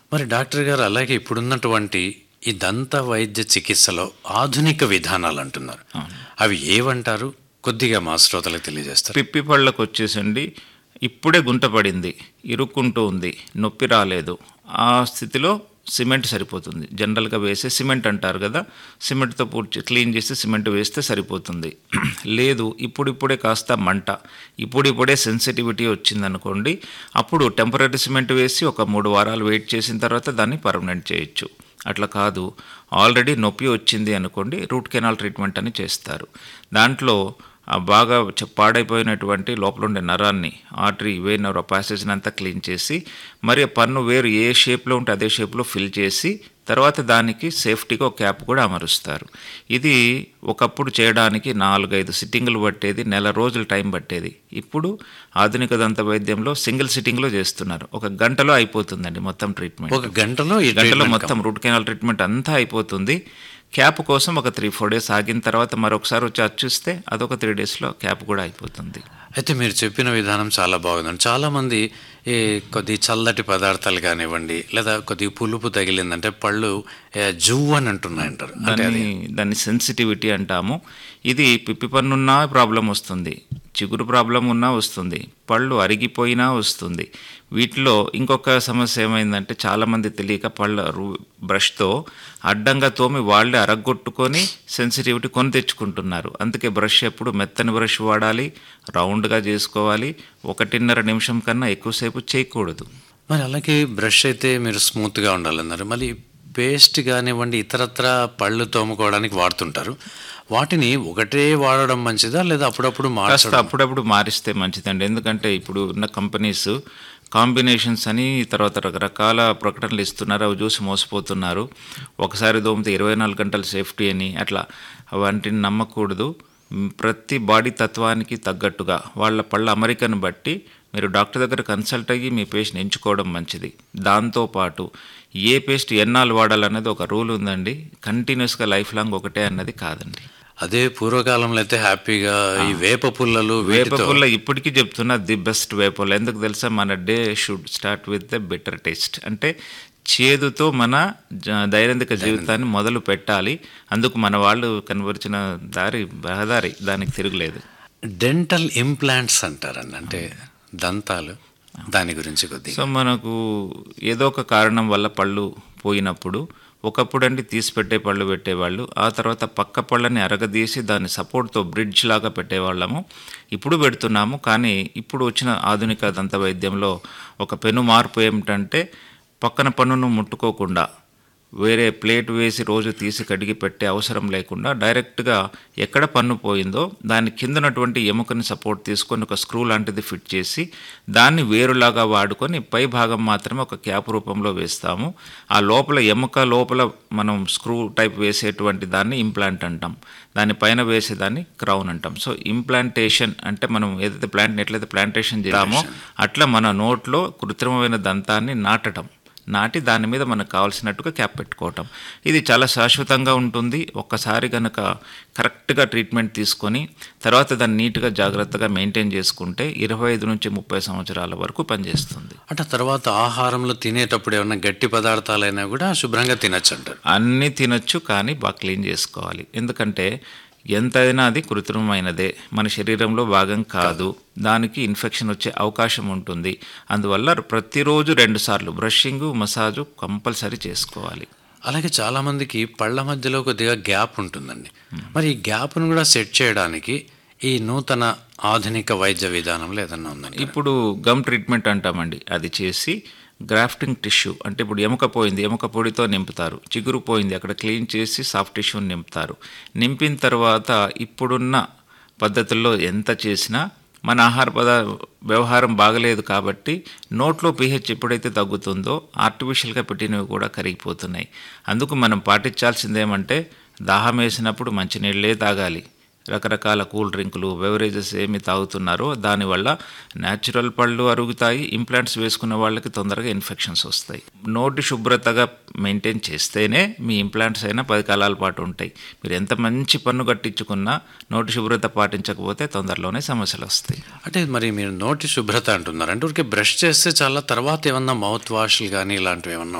మరి డాక్టర్ గారు అలాగే ఇప్పుడున్నటువంటి ఈ దంత వైద్య చికిత్సలో ఆధునిక విధానాలు అంటున్నారు అవి ఏవంటారు కొద్దిగా మా శ్రోతలకు తెలియజేస్తారు పిప్పి పళ్ళకు వచ్చేసండి ఇప్పుడే గుంట పడింది ఇరుక్కుంటూ ఉంది నొప్పి రాలేదు ఆ స్థితిలో సిమెంట్ సరిపోతుంది జనరల్గా వేసే సిమెంట్ అంటారు కదా సిమెంట్తో పూడ్చి క్లీన్ చేసి సిమెంట్ వేస్తే సరిపోతుంది లేదు ఇప్పుడిప్పుడే కాస్త మంట ఇప్పుడిప్పుడే సెన్సిటివిటీ వచ్చిందనుకోండి అప్పుడు టెంపరీ సిమెంట్ వేసి ఒక మూడు వారాలు వెయిట్ చేసిన తర్వాత దాన్ని పర్మనెంట్ చేయొచ్చు అట్లా కాదు ఆల్రెడీ నొప్పి వచ్చింది అనుకోండి రూట్ కెనాల్ ట్రీట్మెంట్ అని చేస్తారు దాంట్లో ఆ బాగా చ- పాడైపోయినటువంటి లోపల ఉండే నరాన్ని ఆర్టరీ వెయిన్ నర ప్యాసేజ్ని అంతా క్లీన్ చేసి మరి ఆ పన్ను వేరు ఏ షేప్లో ఉంటే అదే షేప్లో ఫిల్ చేసి తర్వాత దానికి సేఫ్టీగా ఒక క్యాప్ కూడా అమరుస్తారు ఇది ఒకప్పుడు చేయడానికి నాలుగైదు సిట్టింగులు పట్టేది నెల రోజులు టైం పట్టేది ఇప్పుడు ఆధునిక దంత వైద్యంలో సింగిల్ సిట్టింగ్లో చేస్తున్నారు ఒక గంటలో అయిపోతుందండి మొత్తం ట్రీట్మెంట్ ఒక గంటలో ఈ గంటలో treatment మొత్తం రూట్ కెనాల్ ట్రీట్మెంట్ అంతా అయిపోతుంది క్యాప్ కోసం ఒక త్రీ ఫోర్ డేస్ ఆగిన తర్వాత మరొకసారి వచ్చి అచ్చుస్తే అదొక త్రీ డేస్లో క్యాప్ కూడా అయిపోతుంది అయితే మీరు చెప్పిన విధానం చాలా బాగుందండి చాలామంది ఈ కొద్ది చల్లటి పదార్థాలు కానివ్వండి లేదా కొద్ది పులుపు తగిలిందంటే పళ్ళు ఏ, జువ్వు అని అంటున్నాయంటారు అంటే అది దాన్ని దాన్ని సెన్సిటివిటీ అంటాము ఇది పిప్పి పన్నున్నా ప్రాబ్లం వస్తుంది చిగురు ప్రాబ్లం ఉన్నా వస్తుంది పళ్ళు అరిగిపోయినా వస్తుంది వీటిలో ఇంకొక సమస్య ఏమైందంటే చాలామంది తెలియక పళ్ళ రు- బ్రష్తో అడ్డంగా తోమి వాళ్ళే అరగొట్టుకొని సెన్సిటివిటీ కొని తెచ్చుకుంటున్నారు అందుకే బ్రష్ ఎప్పుడు మెత్తని బ్రష్ వాడాలి రౌండ్గా చేసుకోవాలి ఒకటిన్నర నిమిషం కన్నా ఎక్కువసేపు చేయకూడదు మరి అలాగే బ్రష్ అయితే మీరు స్మూత్గా ఉండాలన్నారు మళ్ళీ పేస్ట్ కానివ్వండి ఇతరత్ర పళ్ళు తోముకోవడానికి వాడుతుంటారు వాటిని ఒకటే వాడడం మంచిదా లేదా అప్పుడప్పుడు కాస్త మార్చడం అప్పుడప్పుడు మారిస్తే మంచిదండి ఎందుకంటే ఇప్పుడు ఉన్న కంపెనీస్ కాంబినేషన్స్ అని తర్వాత రకరకాల ప్రకటనలు ఇస్తున్నారు అవి చూసి మోసపోతున్నారు ఒకసారి దోమితే ఇరవై నాలుగు గంటల సేఫ్టీ అని అట్లా వాటిని నమ్మకూడదు మ్, ప్రతి బాడీ తత్వానికి తగ్గట్టుగా వాళ్ళ పళ్ళ అమరికను బట్టి మీరు డాక్టర్ దగ్గర కన్సల్ట్ అయ్యి మీ పేస్ట్ని ఎంచుకోవడం మంచిది దాంతోపాటు ఏ పేస్ట్ ఎన్నాళ్ళు వాడాలన్నది ఒక రూల్ ఉందండి కంటిన్యూస్గా లైఫ్ లాంగ్ ఒకటే అన్నది కాదండి అదే పూర్వకాలంలో అయితే హ్యాపీగా ఈ వేప పుల్లలు వేప వీటితో పుల్ల ఇప్పటికీ చెప్తున్నా ది బెస్ట్ వేపపుల్ల ఎందుకు తెలుసా మన day should start with the better taste అంటే చేదుతో మన జ- దైనందిక జీవితాన్ని మొదలు పెట్టాలి అందుకు మన వాళ్ళు కనబరిచిన దారి రహదారి దానికి తిరుగులేదు డెంటల్ ఇంప్లాంట్స్ అంటారండి అంటే దంతాలు దాని గురించి కొద్దిగా సో మనకు ఏదో ఒక కారణం వల్ల పళ్ళు పోయినప్పుడు ఒకప్పుడు అండి తీసి పెట్టే పళ్ళు పెట్టేవాళ్ళు ఆ తర్వాత పక్క పళ్ళని అరగదీసి దాన్ని సపోర్ట్తో బ్రిడ్జ్ లాగా పెట్టేవాళ్ళము ఇప్పుడు పెడుతున్నాము కానీ ఇప్పుడు వచ్చిన ఆధునిక దంత వైద్యంలో ఒక పెను మార్పు ఏమిటంటే పక్కన పన్నును ముట్టుకోకుండా వేరే ప్లేట్ వేసి రోజు తీసి కడిగి పెట్టే అవసరం లేకుండా డైరెక్ట్గా ఎక్కడ పన్ను పోయిందో దాని కిందనటువంటి ఎముకని సపోర్ట్ తీసుకొని ఒక స్క్రూ లాంటిది ఫిట్ చేసి దాన్ని వేరులాగా వాడుకొని పై భాగం మాత్రమే ఒక క్యాప్ రూపంలో వేస్తాము ఆ లోపల ఎముక లోపల మనం స్క్రూ టైప్ వేసేటువంటి దాన్ని ఇంప్లాంట్ అంటాం దాని పైన వేసేదాన్ని క్రౌన్ అంటాం సో ఇంప్లాంటేషన్ అంటే మనం ఏదైతే ప్లాంట్ ఎట్లయితే ప్లాంటేషన్ చేస్తామో అట్లా మన నోట్లో కృత్రిమమైన దంతాన్ని నాటడం నాటి దాని మీద మనకు కావాల్సినట్టుగా క్యాప్ పెట్టుకోవటం ఇది చాలా శాశ్వతంగా ఉంటుంది ఒక్కసారి కనుక కరెక్ట్గా ట్రీట్మెంట్ తీసుకొని తర్వాత దాన్ని నీట్గా జాగ్రత్తగా మెయింటైన్ చేసుకుంటే ఇరవై ఐదు నుంచి ముప్పై సంవత్సరాల వరకు పనిచేస్తుంది అంటే తర్వాత ఆహారంలో తినేటప్పుడు ఏమన్నా గట్టి పదార్థాలైనా కూడా శుభ్రంగా తినచ్చు అంటారు అన్నీ తినొచ్చు కానీ బాగా క్లీన్ చేసుకోవాలి ఎందుకంటే ఎంతైనా అది కృత్రిమమైనదే మన శరీరంలో భాగం కాదు దానికి ఇన్ఫెక్షన్ వచ్చే అవకాశం ఉంటుంది అందువల్ల ప్రతిరోజు రెండుసార్లు బ్రషింగ్ మసాజు కంపల్సరీ చేసుకోవాలి అలాగే చాలా మందికి పళ్ళ మధ్యలో కొద్దిగా గ్యాప్ ఉంటుందండి మరి ఈ గ్యాప్ను కూడా సెట్ చేయడానికి ఈ నూతన ఆధునిక వైద్య విధానంలో ఏదన్నా ఉందండి ఇప్పుడు గమ్ ట్రీట్మెంట్ అంటామండి అది చేసి గ్రాఫ్టింగ్ టిష్యూ అంటే ఇప్పుడు ఎముక పోయింది ఎముక పొడితో నింపుతారు చిగురు పోయింది అక్కడ క్లీన్ చేసి సాఫ్ట్ టిష్యూని నింపుతారు నింపిన తర్వాత ఇప్పుడున్న పద్ధతుల్లో ఎంత చేసినా మన ఆహార పదా వ్యవహారం బాగలేదు కాబట్టి నోట్లో పీహెచ్ ఎప్పుడైతే తగ్గుతుందో ఆర్టిఫిషియల్గా పెట్టినవి కూడా కరిగిపోతున్నాయి అందుకు మనం పాటించాల్సింది ఏమంటే దాహం వేసినప్పుడు మంచినీళ్ళే తాగాలి రకరకాల కూల్ డ్రింకులు బెవరేజెస్ ఏమి తాగుతున్నారో దానివల్ల న్యాచురల్ పళ్ళు అరుగుతాయి ఇంప్లాంట్స్ వేసుకున్న వాళ్ళకి తొందరగా ఇన్ఫెక్షన్స్ వస్తాయి నోటి శుభ్రతగా మెయింటైన్ చేస్తేనే మీ ఇంప్లాంట్స్ అయినా పది కాలాల పాటు ఉంటాయి మీరు ఎంత మంచి పన్ను కట్టించుకున్నా నోటి శుభ్రత పాటించకపోతే తొందరలోనే సమస్యలు వస్తాయి అంటే మరి మీరు నోటి శుభ్రత అంటున్నారు అంటే ఊరికే బ్రష్ చేస్తే చాలా తర్వాత ఏమన్నా మౌత్ వాష్లు కానీ ఇలాంటివి ఏమన్నా